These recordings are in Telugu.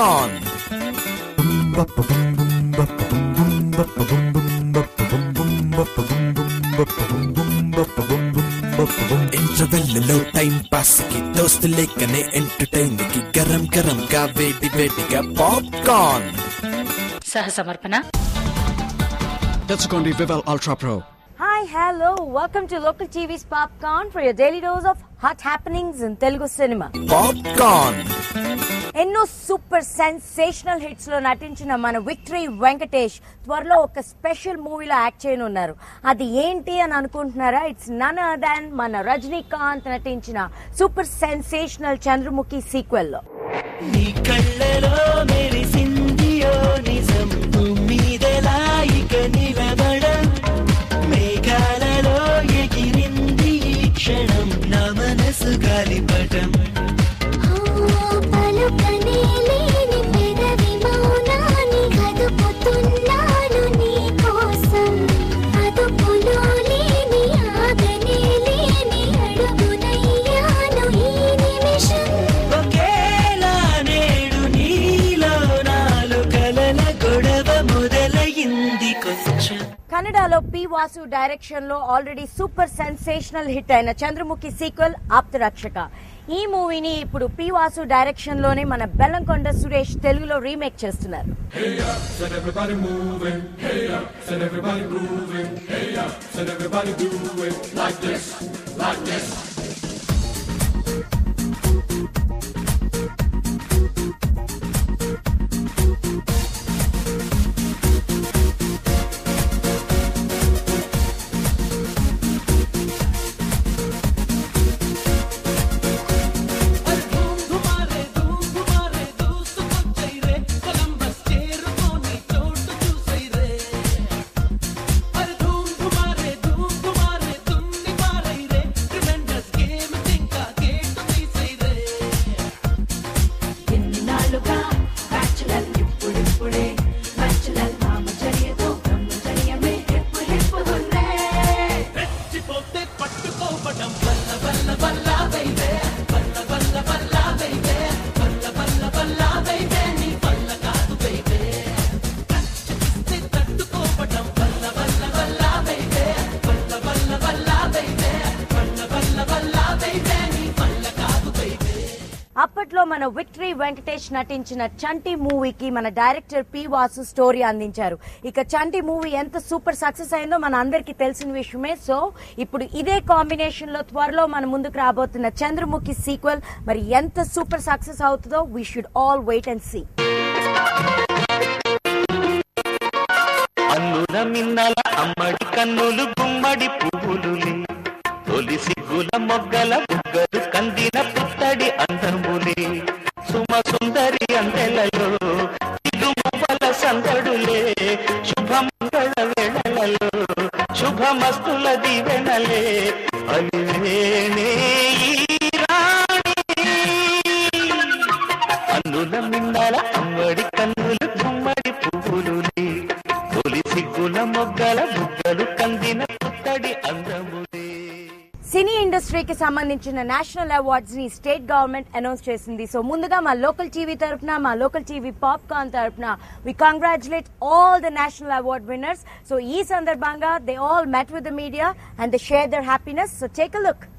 పాప్కార్న్ ఇంటర్వెల్లో టైం పాస్ కి దోస్తు లేకనే ఎంటర్టైన్ కి గరం గరం గా వేడి వేడిగా పాప్కార్న్ సహ సమర్పణ తెచ్చుకోండి వివల్ ultra pro Hi, hello. Welcome to Local TV's Popcorn for your daily dose of hot happenings in Telugu cinema. Popcorn ఎన్నో సూపర్ సెన్సేషనల్ హిట్స్ లో నటించిన మన విక్టరీ వెంకటేష్ త్వరలో ఒక స్పెషల్ మూవీలో యాక్ట్ చేయనున్నారు అది ఏంటి అని అనుకుంటున్నారా ఇట్స్ నన్ దాన్ మన రజనీకాంత్ నటించిన సూపర్ సెన్సేషనల్ చంద్రముఖి సీక్వెల్ లో నీ కళ్ళలో మెరిసిందియో నిజం మీదెలా ఇక నిలబడం మేఘాలలో ఎగిరింది ఈ క్షణం నా మనసు గాలిపటం పలుకనే లేని పెదవి మౌనాన్ని కదుపుతున్నాను నీ కోసం అదుపులో లేని ఆగనే లేని అడుగునయ్యాను ఈ నిమిషం ఒకేలా నేడు నీలో నాలో కలల గొడవ మొదలయింది కొంచెం కన్నడలో పి వాసు డైరెక్షన్ లో ఆల్రెడీ సూపర్ సెన్సేషనల్ హిట్ అయిన చంద్రముఖి సీక్వెల్ ఆప్తరక్షక ఈ మూవీని ఇప్పుడు పి వాసు డైరెక్షన్ లోనే మన బెల్లంకొండ సురేష్ తెలుగులో రీమేక్ చేస్తున్నారు అప్పట్లో మన విక్టరీ వెంకటేష్ నటించిన చంటి మూవీకి మన డైరెక్టర్ పి వాసు స్టోరీ అందించారు ఇక చంటి మూవీ ఎంత సూపర్ సక్సెస్ అయిందో మన అందరికీ తెలిసిన విషయమే సో ఇప్పుడు ఇదే కాంబినేషన్ లో త్వరలో మన ముందుకు రాబోతున్న చంద్రముఖి సీక్వెల్ మరి ఎంత సూపర్ సక్సెస్ అవుతుందో we should all wait and see అన్నుల మిన్నల అమ్మడి కన్నులు గుమ్మడి పువ్వులులే తొలి సిగ్గుల మొగ్గల బుగ్గలు కందిన పుత్తడి అందములే సుమ సుందరి అందెలలో ఇదు మువ్వల సందడులే శుభమంగళ వేళలలో శుభమస్తుల దివెనలే అలివేణే ఈ రాణి అన్నుల మిన్నల అమ్మడి కన్నులు గుమ్మడి పువ్వులులే తొలి సిగ్గుల మొగ్గల బుగ్గలు కందిన పుత్తడి అందములే సినీ ఇండస్ట్రీకి సంబంధించిన నేషనల్ అవార్డ్స్ ని స్టేట్ గవర్నమెంట్ అనౌన్స్ చేసింది సో ముందుగా మా లోకల్ టీవీ తరపున మా లోకల్ టీవీ పాప్కార్న్ తరపున we congratulate all the national award winners so ఈ సందర్భంగా they all met with the media and they share their happiness so take a look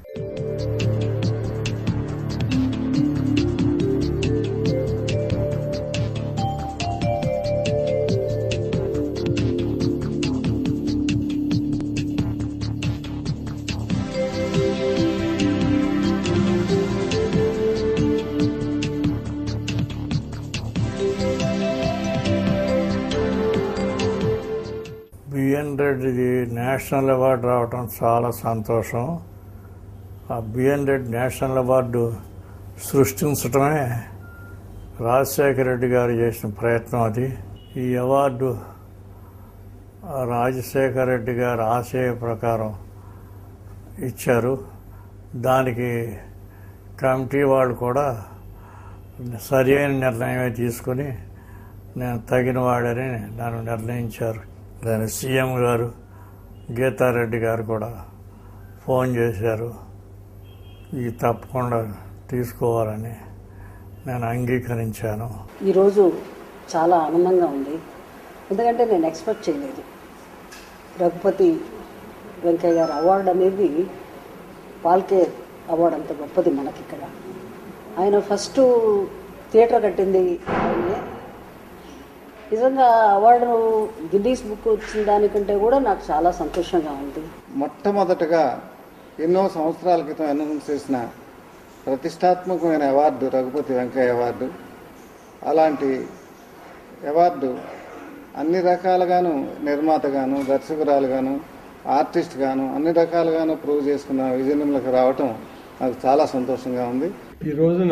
BN రెడ్డిది నేషనల్ అవార్డు రావటం చాలా సంతోషం ఆ బిఎన్ రెడ్డి నేషనల్ అవార్డు సృష్టించటమే రాజశేఖర రెడ్డి గారు చేసిన ప్రయత్నం అది ఈ అవార్డు ఆ రాజశేఖర రెడ్డి గారి ఆశయ ప్రకారం ఇచ్చారు దానికి కమిటీ వాళ్ళు కూడా సరి అయిన నిర్ణయమే తీసుకొని నేను తగిన వాడని నన్ను నిర్ణయించారు దాని సీఎం గారు గీతారెడ్డి గారు కూడా ఫోన్ చేశారు ఇది తప్పకుండా తీసుకోవాలని నేను అంగీకరించాను ఈరోజు చాలా ఆనందంగా ఉంది ఎందుకంటే నేను ఎక్స్పెక్ట్ చేయలేదు రఘుపతి వెంకయ్య గారి అవార్డు అనేది పాల్కే అవార్డు అంత గొప్పది మనకి ఇక్కడ ఆయన ఫస్ట్ థియేటర్ కట్టింది ఆయనే నిజంగా అవార్డు గిన్నీస్ బుక్ వచ్చిన దానికంటే కూడా నాకు చాలా సంతోషంగా ఉంది మొట్టమొదటగా ఎన్నో సంవత్సరాల క్రితం అనౌన్స్ చేసిన ప్రతిష్టాత్మకమైన అవార్డు రఘుపతి వెంకయ్య అవార్డు అలాంటి అవార్డు అన్ని రకాలుగాను నిర్మాతగాను దర్శకురాలుగాను ఆర్టిస్ట్ గాను అన్ని రకాలుగాను ప్రూవ్ చేసుకున్న విజయనిమలకు రావటం నాకు చాలా సంతోషంగా ఉంది ఈ రోజున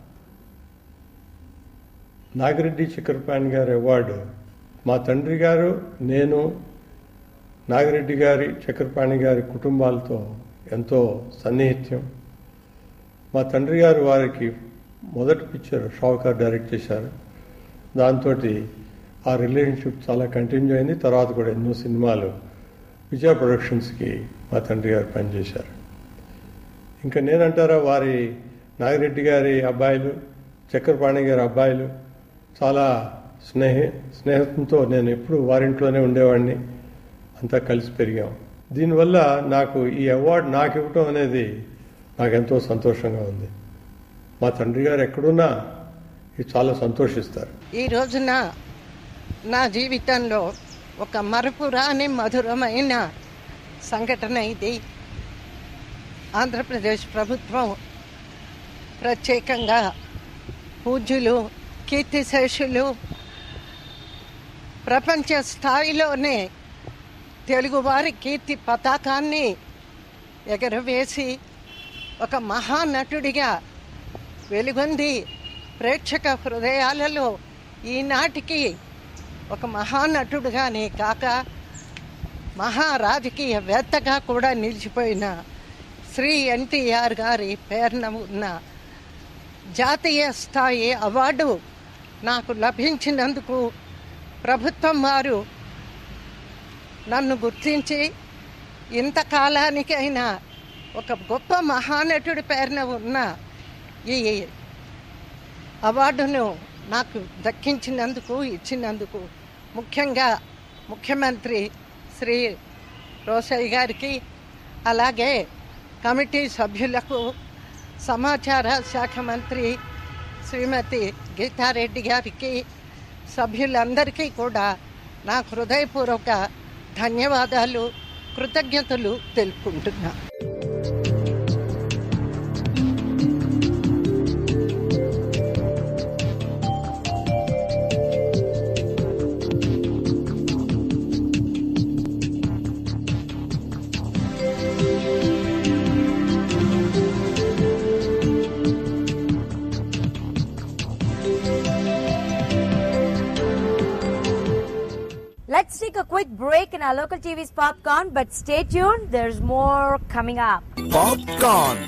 నాగిరెడ్డి చక్రపాణి గారి అవార్డు మా తండ్రి గారు నేను నాగిరెడ్డి గారి చక్రపాణి గారి కుటుంబాలతో ఎంతో సన్నిహిత్యం మా తండ్రి గారు వారికి మొదటి పిక్చర్ షావుకార్ డైరెక్ట్ చేశారు దాంతో ఆ రిలేషన్షిప్ చాలా కంటిన్యూ అయింది తర్వాత కూడా ఎన్నో సినిమాలు విజయ ప్రొడక్షన్స్కి మా తండ్రి గారు పనిచేశారు ఇంకా నేనంటారా వారి నాగిరెడ్డి గారి అబ్బాయిలు చక్రపాణి గారి అబ్బాయిలు చాలా స్నేహ స్నేహంతో నేను ఎప్పుడు వారింట్లోనే ఉండేవాడిని అంతా కలిసి పెరిగాం దీనివల్ల నాకు ఈ అవార్డు నాకు ఇవ్వటం అనేది నాకు ఎంతో సంతోషంగా ఉంది మా తండ్రి గారు ఎక్కడున్నా ఇది చాలా సంతోషిస్తారు ఈ రోజున నా జీవితంలో ఒక మరపురాని మధురమైన సంఘటన ఇది ఆంధ్రప్రదేశ్ ప్రభుత్వం ప్రత్యేకంగా పూజ్యులు కీర్తిశేషులు ప్రపంచ స్థాయిలోనే తెలుగువారి కీర్తి పతాకాన్ని ఎగరవేసి ఒక మహానటుడిగా వెలుగొంది ప్రేక్షక హృదయాలలో ఈనాటికి ఒక మహానటుడుగానే కాక మహా రాజకీయవేత్తగా కూడా నిలిచిపోయిన శ్రీ ఎన్టీఆర్ గారి పేరున ఉన్న జాతీయ స్థాయి అవార్డు నాకు లభించినందుకు ప్రభుత్వం వారు నన్ను గుర్తించి ఇంతకాలానికైనా ఒక గొప్ప మహానటుడి పేరున ఉన్న ఈ అవార్డును నాకు దక్కించినందుకు ఇచ్చినందుకు ముఖ్యంగా ముఖ్యమంత్రి శ్రీ రోసయ్య గారికి అలాగే కమిటీ సభ్యులకు సమాచార శాఖ మంత్రి శ్రీమతి గీతారెడ్డి గారికి సభ్యులందరికీ కూడా నా హృదయపూర్వక ధన్యవాదాలు కృతజ్ఞతలు తెలుపుకుంటున్నా Let's take a quick break in our local TV's popcorn, but stay tuned. There's more coming up. Popcorn.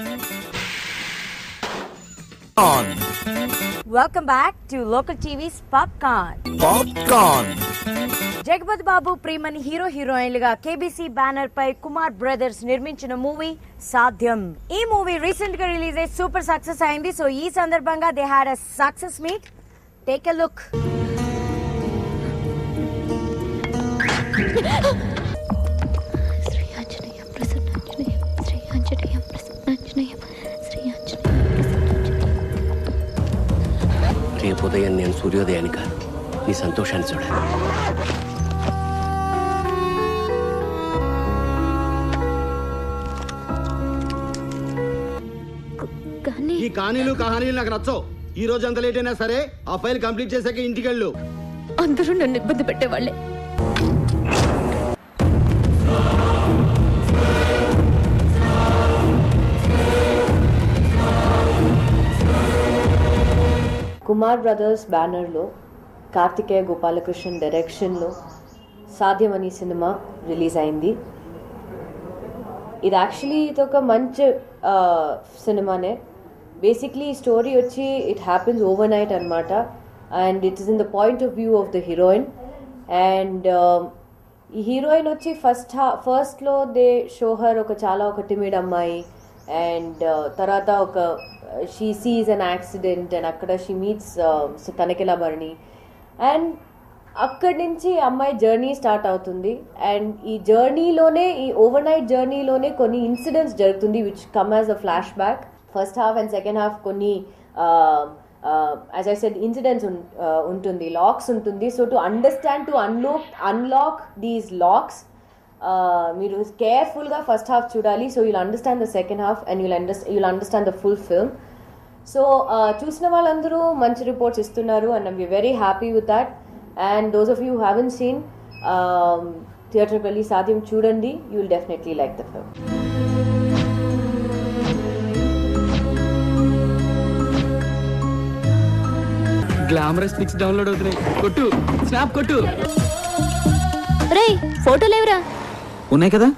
On. Welcome back to local TV's popcorn. Popcorn. Jagapathi Babu Priyamani hero హీరోయిన్లుగా కేబీసీ బ్యానర్ పై కుమార్ బ్రదర్స్ నిర్మించిన మూవీ సాధ్యం ఈ మూవీ రీసెంట్ గా రిలీజ్ అయ్యి సూపర్ సక్సెస్ అయింది సో ఈ సందర్భంగా they had a success meet take a look Sri Anjaneyam Prasannanjaneyam Shri Anjaneyam Prasannanjaneyam Shri Anjaneyam ప్రసన్నాంజనేయం రేపు ఉదయం నేను సూర్యోదయాన్ని కాదు నీ సంతోషాన్ని చూడాలి కానీ ఈ కహానీలు కహానీలు నాకు నచ్చవు ఈ రోజు అంత లేట్ అయినా సరే ఆ ఫైల్ కంప్లీట్ చేశాక ఇంటికి వెళ్ళు అందరూ నన్ను ఇబ్బంది పెట్టేవాళ్ళే కుమార్ బ్రదర్స్ బ్యానర్లో కార్తికేయ గోపాలకృష్ణన్ డైరెక్షన్లో సాధ్యం అనే సినిమా రిలీజ్ అయింది ఇది యాక్చువల్లీ ఇది ఒక మంచి ఆ, సినిమానే బేసిక్లీ ఈ స్టోరీ వచ్చి ఇట్ హ్యాపెన్స్ ఓవర్ నైట్ అనమాట and it is in the point of view of the heroine and ఈ హీరోయిన్ వచ్చి ఫస్ట్ ఫస్ట్లో దే షోహర్ ఒక చాలా ఒక టిమిడ్ అమ్మాయి అండ్ తర్వాత ఒక she sees an accident and అక్కడ షీ మీట్స్ తనకిలా భరణి అండ్ అక్కడి నుంచి అమ్మాయి జర్నీ స్టార్ట్ అవుతుంది అండ్ ఈ జర్నీలోనే ఈ ఓవర్ నైట్ జర్నీలోనే కొన్ని ఇన్సిడెంట్స్ జరుగుతుంది which come as a flashback first half and second half కొన్ని యాజ్ ఐ సెడ్ ఇన్సిడెంట్స్ ఉంటుంది లాక్స్ ఉంటుంది so to understand to unlock unlock these locks మీరు కేర్ఫుల్గా ఫస్ట్ హాఫ్ చూడాలి so you'll understand the second half and you'll understand you'll understand the full film so చూసిన వాళ్ళందరూ మంచి రిపోర్ట్స్ ఇస్తున్నారు and I'm very happy with that and those of you haven't seen థియేటర్కి వెళ్ళి సాధ్యం చూడండి you will definitely like the film glamorous pics download అవుతున్నాయి కొట్టు స్నాప్ కొట్టు రే ఫోటో లేవురా ఉన్నాయి కదా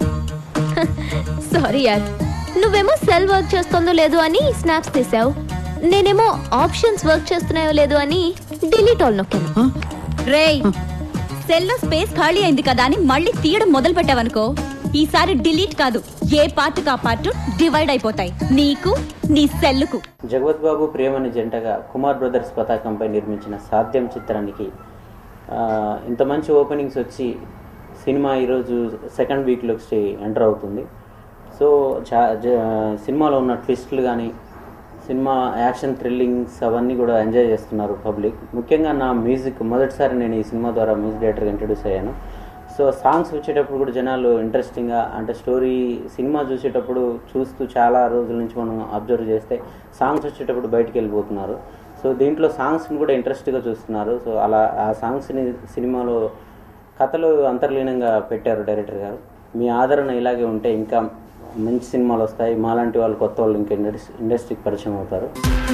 సారీ యార్ నువ్వేమో సెల్ వర్క్ చేస్తుందో లేదో అని స్నాప్స్ తీసావు నేనేమో ఆప్షన్స్ వర్క్ చేస్తున్నాయో లేదో అని డిలీట్ ఆల్ నొక్కాను రేయ్ సెల్లో స్పేస్ ఖాళీ అయింది కదా అని మళ్ళీ తీయడం మొదలు పెట్టావనుకో ఈసారి డిలీట్ కాదు ఏ పార్ట్ కా పార్ట్ డివైడ్ అయిపోతాయి నీకు నీ సెల్లుకు జగవత్ బాబు ప్రేమని జంటగా కుమార్ బ్రదర్స్ పతాకంపై నిర్మించిన సాధ్యం చిత్రానికి ఆ, ఇంత మంచి ఓపెనింగ్స్ వచ్చి సినిమా ఈరోజు సెకండ్ వీక్లోకి ఎంటర్ అవుతుంది సో చా జ- సినిమాలో ఉన్న ట్విస్ట్లు కానీ సినిమా యాక్షన్ థ్రిల్లింగ్స్ అవన్నీ కూడా ఎంజాయ్ చేస్తున్నారు పబ్లిక్ ముఖ్యంగా నా మ్యూజిక్ మొదటిసారి నేను ఈ సినిమా ద్వారా మ్యూజిక్ డైరెక్టర్గా ఇంట్రడ్యూస్ అయ్యాను సో సాంగ్స్ వచ్చేటప్పుడు కూడా జనాలు ఇంట్రెస్టింగ్గా అంటే స్టోరీ సినిమా చూసేటప్పుడు చూస్తూ చాలా రోజుల నుంచి మనం అబ్జర్వ్ చేస్తే సాంగ్స్ వచ్చేటప్పుడు బయటికి వెళ్ళిపోతున్నారు సో దీంట్లో సాంగ్స్ని కూడా ఇంట్రెస్ట్గా చూస్తున్నారు సో అలా ఆ సాంగ్స్ని సినిమాలో కథలు అంతర్లీనంగా పెట్టారు డైరెక్టర్ గారు మీ ఆదరణ ఇలాగే ఉంటే ఇంకా మంచి సినిమాలు వస్తాయి మాలాంటి వాళ్ళు కొత్త వాళ్ళు ఇంకా ఇండస్- ఇండస్ట్రీకి పరిచయం అవుతారు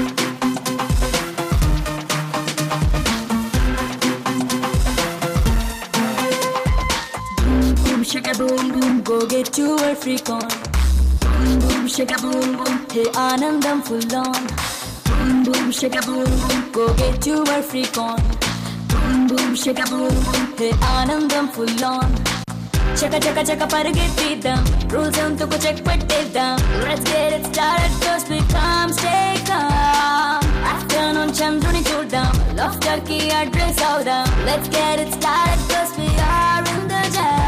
boom, shake a boom boom, go get your freak on. Boom boom, shake a boom boom, hey Anandam full on. Boom boom, shake a boom boom, go get your freak on. Boom boom, shake a boom boom, hey Anandam full on. చక చక చక పరిగెత్తిద్దాం రూల్స్ ఎంతకు చెక్ పెట్టేద్దాం let's get it started first we come stay come afternoon చంద్రుని చూద్దాం లాఫ్టర్ కి అడ్రస్ అవుదాం let's get it started first we are in the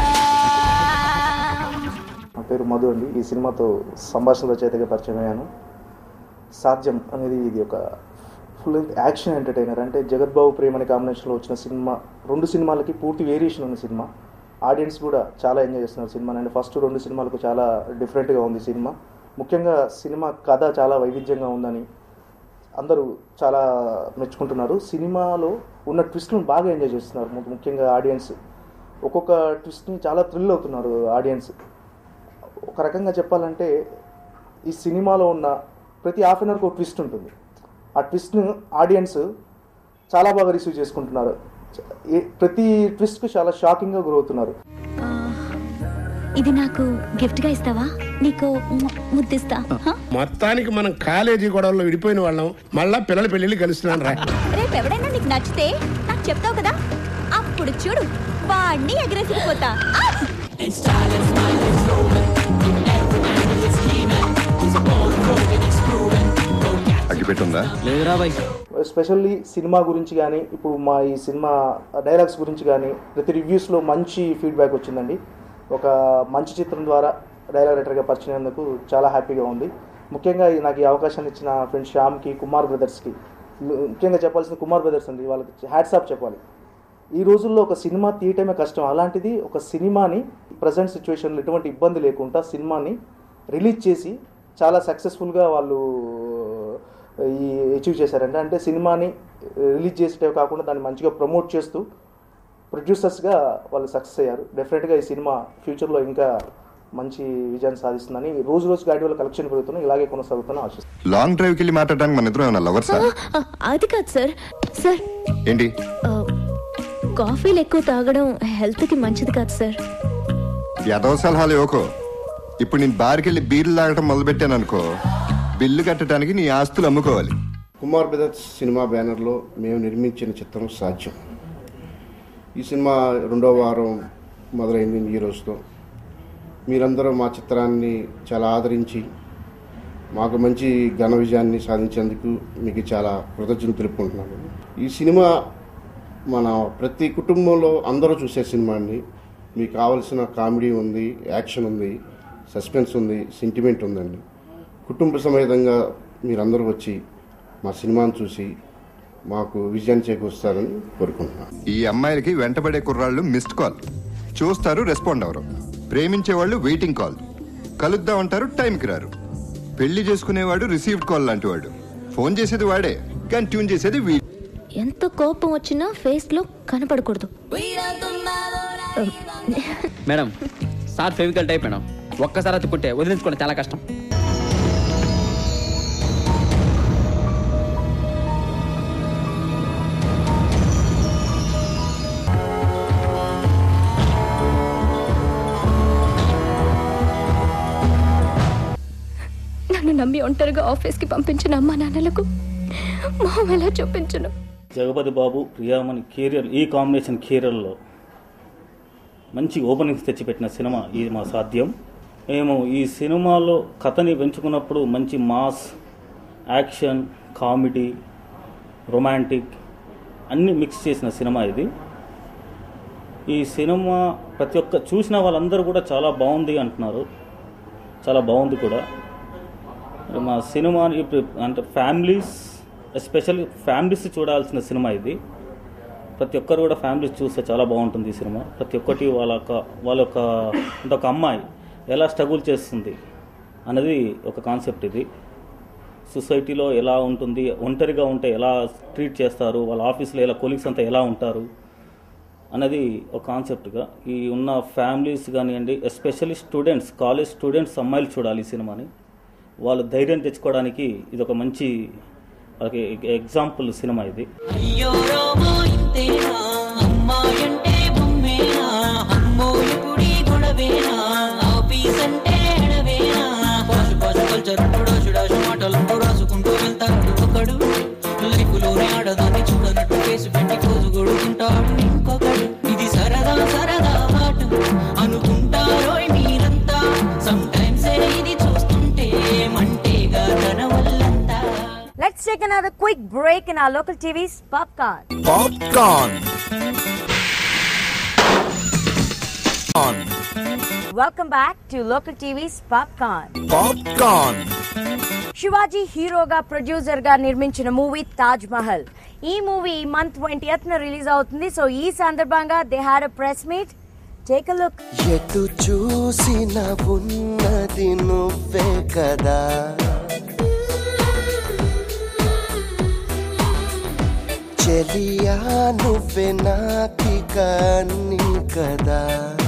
jam నా పేరు మధు అండి ఈ సినిమాతో సంభాషణ రచయితగా పరిచయం అయ్యాను సాధ్యం అనేది ఇది ఒక ఫుల్ లెంత్ యాక్షన్ ఎంటర్టైనర్ అంటే జగద్బాబు ప్రేమ అనే కాంబినేషన్లో వచ్చిన సినిమా రెండు సినిమాలకి పూర్తి వేరియేషన్ ఉన్న సినిమా ఆడియన్స్ కూడా చాలా ఎంజాయ్ చేస్తున్నారు సినిమా అండ్ ఫస్ట్ రెండు సినిమాలకు చాలా డిఫరెంట్గా ఉంది సినిమా ముఖ్యంగా సినిమా కథ చాలా వైవిధ్యంగా ఉందని అందరూ చాలా మెచ్చుకుంటున్నారు సినిమాలో ఉన్న ట్విస్ట్లను బాగా ఎంజాయ్ చేస్తున్నారు ము- ముఖ్యంగా ఆడియన్స్ ఒక్కొక్క ట్విస్ట్ని చాలా థ్రిల్ అవుతున్నారు ఆడియన్స్ ఒక రకంగా చెప్పాలంటే ఈ సినిమాలో ఉన్న ప్రతి హాఫ్ అన్ అవర్కి ఒక ట్విస్ట్ ఉంటుంది ఆ ట్విస్ట్ను ఆడియన్స్ చాలా బాగా రిసీవ్ చేసుకుంటున్నారు ఏ- ప్రతి ట్విస్ట్కి చాలా షాకింగ్గా గురవుతున్నారు ఇది నాకు గిఫ్ట్ గా ఇస్తావా నీకు ము- ముద్దిస్తా హ? మొత్తానికి మనం కాలేజీ గొడవల్లో విడిపోయిన వాళ్ళం మళ్ళా పిల్లల పెళ్ళిళ్ళు కలుస్తున్నాను రా రేపు ఎవడైనా నీకు నచ్చితే నాకు చెప్తావు కదా అప్పుడు చూడు వాడిని ఎగరేసిపోతా అగ్గిపెట్టుందా లేదురా బాయ్ ఎస్పెషల్లీ సినిమా గురించి కానీ ఇప్పుడు మా ఈ సినిమా డైలాగ్స్ గురించి కానీ ప్రతి రివ్యూస్లో మంచి ఫీడ్బ్యాక్ వచ్చిందండి ఒక మంచి చిత్రం ద్వారా డైలాగ్ రైటర్గా పరిచినందుకు చాలా హ్యాపీగా ఉంది ముఖ్యంగా ఈ- నాకు ఈ అవకాశాన్ని ఇచ్చిన ఫ్రెండ్ శ్యామ్కి కుమార్ బ్రదర్స్కి ముఖ్యంగా చెప్పాల్సిన కుమార్ బ్రదర్స్ అండి వాళ్ళకి హ్యాట్సాప్ చెప్పాలి ఈ రోజుల్లో ఒక సినిమా తీయటమే కష్టం అలాంటిది ఒక సినిమాని ప్రజెంట్ సిచ్యువేషన్లో ఎటువంటి ఇబ్బంది లేకుండా సినిమాని రిలీజ్ చేసి చాలా సక్సెస్ఫుల్గా వాళ్ళు ఈ అచీవ్ చేశారంటే అంటే సినిమాని రిలీజ్ చేసేటే కాకుండా దాన్ని మంచిగా ప్రమోట్ చేస్తూ ప్రొడ్యూసర్స్గా వాళ్ళు సక్సెస్ అయ్యారు డెఫినెట్గా ఈ సినిమా ఫ్యూచర్లో ఇంకా మంచి విజయాన్ని సాధిస్తుందని రోజు రోజు గాడి వల్ల కలెక్షన్ పెరుగుతున్నాయి ఇలాగే కొనసాగుతున్నా ఆశిస్తున్నాను లాంగ్ డ్రైవ్కి వెళ్ళి మాట్లాడడానికి మన ఇద్దరం ఏమన్నా లవర్సా ఆ, అది కాదు సార్ సార్ ఏంటి ఆ, కాఫీలు ఎక్కువ తాగడం హెల్త్ కి మంచిది కాదు సార్ ఎదవ సలహాలు ఇవ్వకో ఇప్పుడు నేను బార్కి వెళ్ళి బీర్లు తాగటం మొదలుపెట్టాను అనుకో బిల్లు కట్టడానికి నీ ఆస్తులు అమ్ముకోవాలి కుమార్ బ్రదర్స్ సినిమా బ్యానర్లో మేము నిర్మించిన చిత్రం సాధ్యం ఈ సినిమా రెండో వారం మొదలైంది ఈ రోజుతో మీరందరూ మా చిత్రాన్ని చాలా ఆదరించి మాకు మంచి ఘన విజయాన్ని సాధించేందుకు మీకు చాలా కృతజ్ఞతలు తెలుపుకుంటున్నాను ఈ సినిమా మన ప్రతి కుటుంబంలో అందరూ చూసే సినిమా అండి మీకు కావలసిన కామెడీ ఉంది యాక్షన్ ఉంది సస్పెన్స్ ఉంది సెంటిమెంట్ ఉందండి కుటుంబ సమేతంగా మీరందరూ వచ్చి మా సినిమాను చూసి మాకు విజయాన్ని చేకూరుస్తారని కోరుకుంటున్నాను ఈ అమ్మాయిలకి వెంటబడే కుర్రాళ్ళు మిస్డ్ కాల్ చూస్తారు రెస్పాండ్ అవరు ప్రేమించే వాళ్ళు వెయిటింగ్ కాల్ కలుద్దాం అంటారు టైంకి రారు పెళ్లి చేసుకునేవాడు రిసీవ్డ్ కాల్ లాంటి వాడు ఫోన్ చేసేది వాడే కానీ ట్యూన్ చేసేది వీ ఎంత కోపం వచ్చినా ఫేస్ లో కనపడకూడదు madam sir Fevicol type madam ఒక్కసారి అతుక్కుంటే వదిలించుకోవడం చాలా కష్టం నన్ను నమ్మి ఒంటరిగా ఆఫీస్కి పంపించిన అమ్మా నాన్నలకు మొహం ఎలా చూపించను జగపతి బాబు ప్రియామణి కెరియర్ ఈ కాంబినేషన్ కెరియర్లో మంచి ఓపెనింగ్స్ తెచ్చిపెట్టిన సినిమా ఇది మా సాధ్యం మేము ఈ సినిమాలో కథని పెంచుకున్నప్పుడు మంచి మాస్ యాక్షన్ కామెడీ రొమాంటిక్ అన్నీ మిక్స్ చేసిన సినిమా ఇది ఈ సినిమా ప్రతి ఒక్క చూసిన వాళ్ళందరూ కూడా చాలా బాగుంది అంటున్నారు చాలా బాగుంది కూడా మరి మా సినిమా ఇప్పుడు అంటే ఫ్యామిలీస్ ఎస్పెషల్లీ ఫ్యామిలీస్ చూడాల్సిన సినిమా ఇది ప్రతి ఒక్కరు కూడా ఫ్యామిలీస్ చూస్తే చాలా బాగుంటుంది ఈ సినిమా ప్రతి ఒక్కటి వాళ్ళ యొక్క వాళ్ళ యొక్క అంటే ఒక అమ్మాయి ఎలా స్ట్రగుల్ చేస్తుంది అనేది ఒక కాన్సెప్ట్ ఇది సొసైటీలో ఎలా ఉంటుంది ఒంటరిగా ఉంటే ఎలా ట్రీట్ చేస్తారు వాళ్ళ ఆఫీస్లో ఎలా కొలీగ్స్ అంతా ఎలా ఉంటారు అన్నది ఒక కాన్సెప్ట్గా ఈ ఉన్న ఫ్యామిలీస్ కానివ్వండి ఎస్పెషల్లీ స్టూడెంట్స్ కాలేజ్ స్టూడెంట్స్ అమ్మాయిలు చూడాలి ఈ సినిమాని వాళ్ళు ధైర్యం తెచ్చుకోవడానికి ఇది ఒక మంచి వాళ్ళకి ఎగ్జాంపుల్ సినిమా ఇది అయ్యో రామో ఇంతేనా అమ్మాయంటే బొమ్మేనా అమ్మో ఇప్పుడీ గొడవేనా ఆఫీస్ అంటే ఎడవేనా posh posh culture dash dash మాటలు రాసుకుంటూ వెళ్తాడు ఒకడు లైఫ్ లోనే ఆడదాన్ని చూడనట్టు కేసు పెట్టి కోసు కొడుకుంటాడు ఇంకొకడు ఇది సరదా సరదా ఆట అనుకుంటారో మీరంతా సమ్ టైమ్స్ ఇది చూస్తుంటే మంటేగా తన వల్లంతా Let's take another quick break in our local TV's Popcorn. Popcorn. On. Welcome back to local TV's Popcorn. Popcorn. Shivaji హీరోగా ప్రొడ్యూసర్ గా నిర్మించిన మూవీ తాజ్ మహల్ ఈ మూవీ ఈ మంత్ ట్వంటీ న రిలీజ్ అవుతుంది సో ఈ సందర్భంగా they had a press meet take a look ఎటు చూసిన ఉన్నది నువ్వే కదా చెలియా నువ్వే నాకిక నీ కదా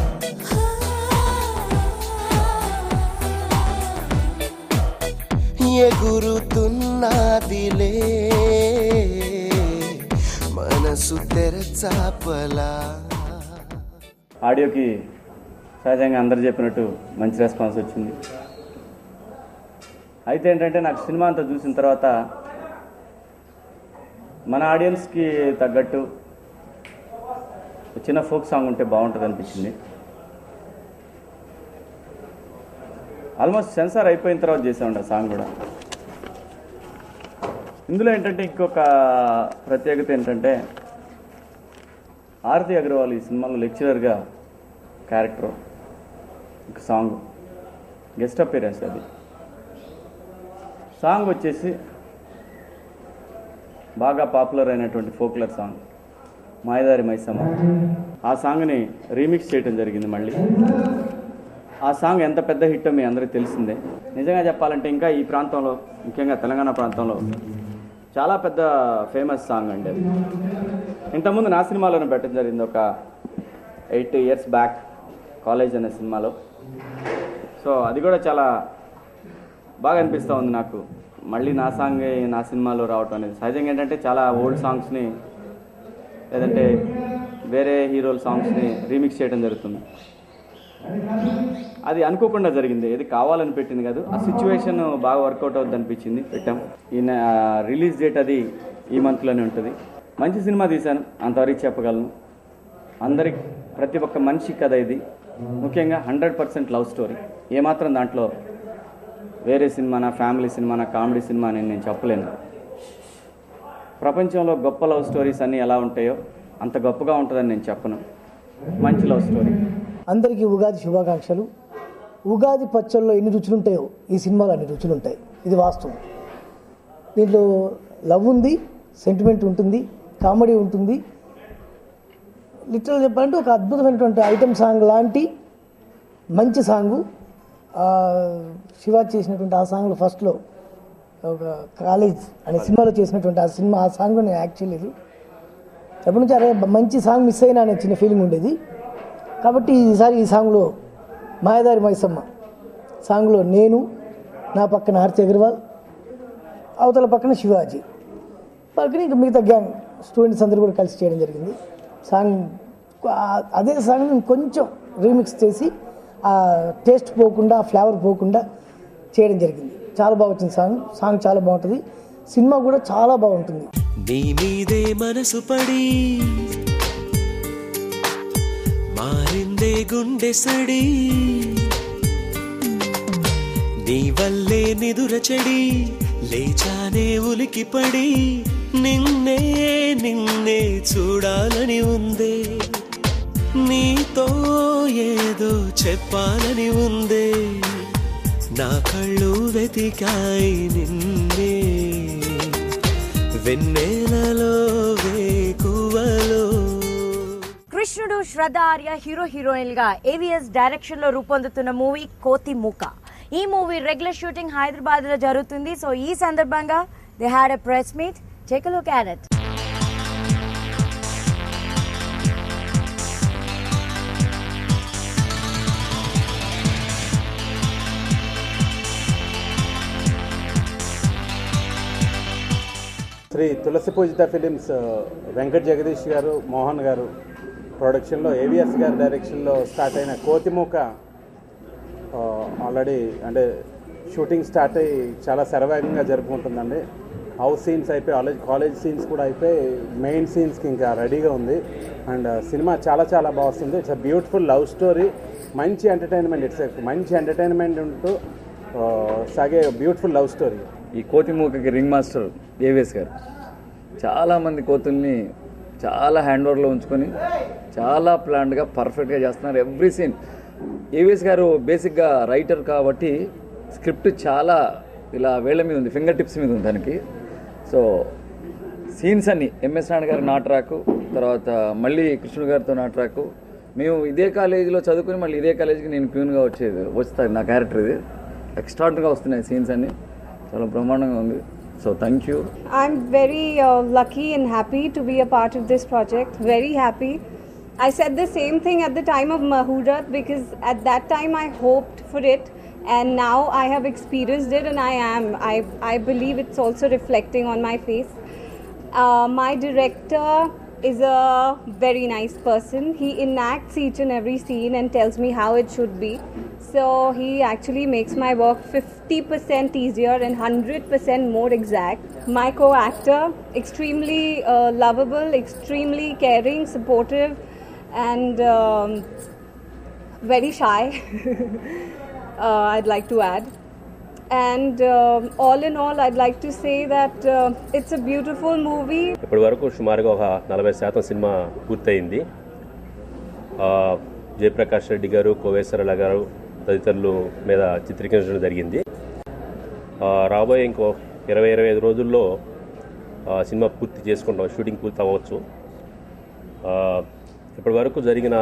ఎగురుతున్నదిలే మనసు తెరచాపలా ఆడియోకి సహజంగా అందరు చెప్పినట్టు మంచి రెస్పాన్స్ వచ్చింది అయితే ఏంటంటే నాకు సినిమా అంతా చూసిన తర్వాత మన ఆడియన్స్కి తగ్గట్టు చిన్న ఫోక్ సాంగ్ ఉంటే బాగుంటుంది అనిపించింది ఆల్మోస్ట్ సెన్సార్ అయిపోయిన తర్వాత చేసామండి ఆ సాంగ్ కూడా ఇందులో ఏంటంటే ఇంకొక ప్రత్యేకత ఏంటంటే ఆరతి అగర్వాల్ ఈ సినిమాలో లెక్చరర్గా క్యారెక్టర్ ఒక సాంగ్ గెస్ట్ అపీరెన్స్ అది సాంగ్ వచ్చేసి బాగా పాపులర్ అయినటువంటి ఫోక్లర్ సాంగ్ మాయదారి మైసమ్మ ఆ సాంగ్ని రీమిక్స్ చేయడం జరిగింది మళ్ళీ ఆ సాంగ్ ఎంత పెద్ద హిట్టో మీ అందరికీ తెలిసిందే నిజంగా చెప్పాలంటే ఇంకా ఈ ప్రాంతంలో ముఖ్యంగా తెలంగాణ ప్రాంతంలో చాలా పెద్ద ఫేమస్ సాంగ్ అండి అది ఇంతకుముందు నా సినిమాలోనే పెట్టడం జరిగింది ఒక ఎయిట్ ఇయర్స్ బ్యాక్ కాలేజ్ అనే సినిమాలో సో అది కూడా చాలా బాగా అనిపిస్తూ ఉంది నాకు మళ్ళీ నా సాంగ్ నా సినిమాలో రావటం అనేది సహజంగా ఏంటంటే చాలా ఓల్డ్ సాంగ్స్ని లేదంటే వేరే హీరోల సాంగ్స్ని రీమిక్స్ చేయడం జరుగుతుంది అది అనుకోకుండా జరిగింది ఏది కావాలని పెట్టింది కాదు ఆ సిచ్యువేషన్ బాగా వర్కౌట్ అవుద్ది అనిపించింది పెట్టాం ఈయన రిలీజ్ డేట్ అది ఈ మంత్లోనే ఉంటుంది మంచి సినిమా తీశాను అంతవరకు చెప్పగలను అందరికి ప్రతి ఒక్క మనిషి కథ ఇది ముఖ్యంగా హండ్రెడ్ పర్సెంట్ లవ్ స్టోరీ ఏమాత్రం దాంట్లో వేరే సినిమానా ఫ్యామిలీ సినిమానా కామెడీ సినిమా అని నేను చెప్పలేను ప్రపంచంలో గొప్ప లవ్ స్టోరీస్ అన్నీ ఎలా ఉంటాయో అంత గొప్పగా ఉంటుందని నేను చెప్పను మంచి లవ్ స్టోరీ అందరికీ ఉగాది శుభాకాంక్షలు ఉగాది పచ్చళ్ళలో ఎన్ని రుచులు ఉంటాయో ఈ సినిమాలో అన్ని రుచులు ఉంటాయి ఇది వాస్తవం దీంట్లో లవ్ ఉంది సెంటిమెంట్ ఉంటుంది కామెడీ ఉంటుంది లిటరల్ చెప్పాలంటే ఒక అద్భుతమైనటువంటి ఐటమ్ సాంగ్ లాంటి మంచి సాంగు ఆ, శివాజీ చేసినటువంటి ఆ సాంగ్లో ఫస్ట్లో ఒక కాలేజ్ అనే సినిమాలో చేసినటువంటి ఆ సినిమా ఆ సాంగ్లో నేను యాక్ట్ చేయలేదు ఎప్పటి నుంచి అరే మంచి సాంగ్ మిస్ అయినా అనే చిన్న ఫీలింగ్ ఉండేది కాబట్టి ఈసారి ఈ సాంగ్లో మాయదారి మైసమ్మ సాంగ్లో నేను నా పక్కన ఆర్తి అగర్వాల్ అవతల పక్కన శివాజీ పక్కన ఇంకా మిగతా గ్యాంగ్ స్టూడెంట్స్ అందరూ కూడా కలిసి చేయడం జరిగింది సాంగ్ ఆ- అదే సాంగ్ కొంచెం రీమిక్స్ చేసి ఆ టేస్ట్ పోకుండా ఆ ఫ్లేవర్ పోకుండా చేయడం జరిగింది చాలా బాగా వచ్చింది సాంగ్ సాంగ్ చాలా బాగుంటుంది సినిమా కూడా చాలా బాగుంటుంది నీ మీదే మనసు పడి మారిందే గుండె సడి నీ వల్లే నిదుర చెడి లేచానే ఉలికి పడి నిన్నే నిన్నే చూడాలని ఉందే నీతో ఏదో చెప్పాలని ఉందే నా కళ్ళు వెతికాయి నిన్నే వెన్నెలలో వేకువలో కృష్ణుడు శ్రద్ధ ఆర్య హీరో హీరోయిన్ గా ఏవిఎస్ డైరెక్షన్ లో రూపొందుతున్న మూవీ కోతి మూక ఈ మూవీ రెగ్యులర్ షూటింగ్ హైదరాబాద్ లో జరుగుతుంది సో ఈ సందర్భంగా they had a press meet take look at it Sri Tulasi Poojitha films Venkat Jagadish garu Mohan గారు ప్రొడక్షన్లో ఏవిఎస్ గారి డైరెక్షన్లో స్టార్ట్ అయిన కోతిమూక ఆ, ఆల్రెడీ అంటే షూటింగ్ స్టార్ట్ అయ్యి చాలా శరవేగంగా జరుపుకుంటుందండి హౌస్ సీన్స్ అయిపోయి కాలేజ్ కాలేజ్ సీన్స్ కూడా అయిపోయి మెయిన్ సీన్స్కి ఇంకా రెడీగా ఉంది అండ్ సినిమా చాలా చాలా బాగుంది it's a beautiful love story మంచి ఎంటర్టైన్మెంట్ ఇట్స్ మంచి ఎంటర్టైన్మెంట్ ఉంటూ ఆ, సాగే బ్యూటిఫుల్ లవ్ స్టోరీ ఈ కోతి మూకకి రింగ్ మాస్టర్ ఏవిఎస్ గారు చాలామంది కోతుల్ని చాలా హ్యాండ్ ఓవర్లో ఉంచుకొని చాలా ప్లాన్డ్గా పర్ఫెక్ట్గా చేస్తున్నారు ఎవ్రీ సీన్ ఏవిఎస్ గారు బేసిక్గా రైటర్ కాబట్టి స్క్రిప్ట్ చాలా ఇలా వేళ్ళ మీద ఉంది ఫింగర్ టిప్స్ మీద ఉంది దానికి సో సీన్స్ అన్ని ఎంఎస్ నాన్న గారి నా ట్రాక్ తర్వాత మళ్ళీ కృష్ణుడు గారితో నా ట్రాక్ మేము ఇదే కాలేజీలో చదువుకుని మళ్ళీ ఇదే కాలేజీకి నేను ప్యూన్గా వచ్చేది వస్తాను నా క్యారెక్టర్ ఇది ఎక్స్ట్రాగా వస్తున్నాయి సీన్స్ అన్ని చాలా బ్రహ్మాండంగా ఉంది so thank you I'm very uh, lucky and happy to be a part of this project. Very happy. I said the same thing at the time of Mahurat because at that time I hoped for it and now I have experienced it and I am. I, I believe it's also reflecting on my face. Uh, my director is a very nice person. He enacts each and every scene and tells me how it should be. So he actually makes my work 50% easier and 100% more exact. My co actor, extremely uh, lovable, extremely caring, supportive, and um, very shy, uh, I'd like to add. And um all in all, I'd like to say that uh, it's a beautiful movie. ఇప్పటి వరకు సుమారుగా ఒక నలభై శాతం సినిమా పూర్తయింది ఆ, జయప్రకాష్ రెడ్డి గారు కోవేశ్వరల గారు తదితరులు మీద చిత్రీకరించడం జరిగింది ఆ, రాబోయే ఇంకో ఇరవై ఇరవై ఐదు రోజుల్లో ఆ, సినిమా పూర్తి చేసుకుంటాం షూటింగ్ పూర్తి అవ్వచ్చు ఆ, ఇప్పటి వరకు జరిగిన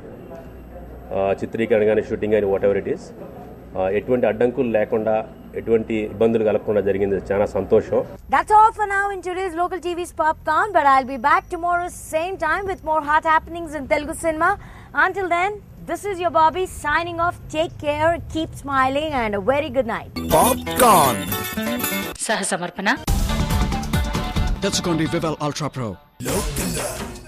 ఆ, చిత్రీకరణ కానీ షూటింగ్ కానీ వాట్ ఎవర్ ఇట్ ఈస్ ఎటువంటి అడ్డంకులు లేకుండా ఎటువంటి ఇబ్బందులు కలగకుండా జరిగింది చాలా సంతోషం That's all for now in today's local TV's Popcorn, but I'll be back tomorrow same time with more hot happenings in Telugu cinema. Until then, this is your Bobby signing off. Take care, keep smiling, and a very good night. Popcorn. సహ సమర్పణ తెచ్చుకోండి వివల్ అల్ట్రా ప్రో లోకల్